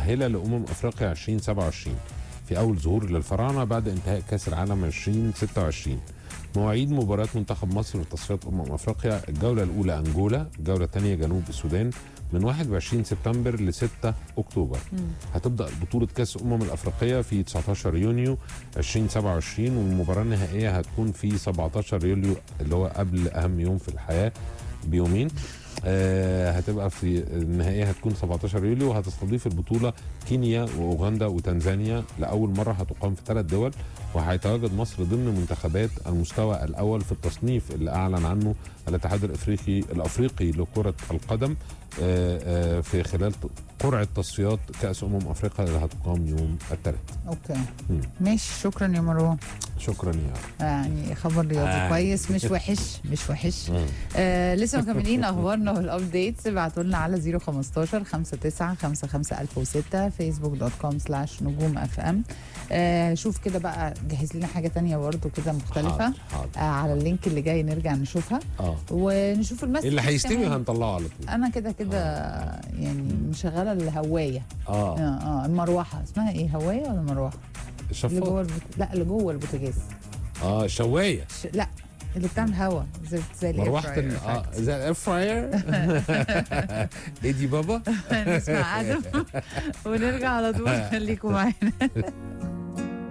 المؤهله لامم افريقيا 2027 في اول ظهور للفراعنه بعد انتهاء كاس العالم 2026 مواعيد مباريات منتخب مصر في تصفيات امم افريقيا الجوله الاولى انجولا الجوله الثانيه جنوب السودان من 21 سبتمبر ل 6 اكتوبر هتبدا بطوله كاس الامم الافريقيه في 19 يونيو 2027 والمباراه النهائيه هتكون في 17 يوليو اللي هو قبل اهم يوم في الحياه بيومين آه هتبقى في النهائيه هتكون 17 يوليو وهتستضيف البطوله كينيا واوغندا وتنزانيا لاول مره هتقام في ثلاث دول وهيتواجد مصر ضمن منتخبات المستوى الاول في التصنيف اللي اعلن عنه الاتحاد الافريقي الافريقي لكره القدم آه آه في خلال قرعه تصفيات كاس امم افريقيا اللي هتقام يوم الثلاث اوكي مم. ماشي شكرا يا مروان شكرا يا يعني خبر رياضي آه. كويس مش وحش مش وحش مم. آه لسه مكملين اخبارنا والابديتس ابعتوا لنا على 015 59 55006 فيسبوك دوت كوم سلاش نجوم اف ام آه شوف كده بقى جهز لنا حاجه تانية برضو كده مختلفه حاضر، حاضر. آه على اللينك اللي جاي نرجع نشوفها اه ونشوف المسج اللي هيستوي كمان. هنطلعه على طول انا كده كده يعني مشغله الهوايه اه اه اه المروحه اسمها ايه هوايه ولا مروحه اللي الشفاط جوه البوت... لا اللي جوه البوتاجاز اه شوايه ش... لا اللي بتعمل هوا زي زي الإير مروحه فراير ال- اه effect. زي الاير فراير ايه دي بابا نسمع ادم ونرجع على طول خليكم معانا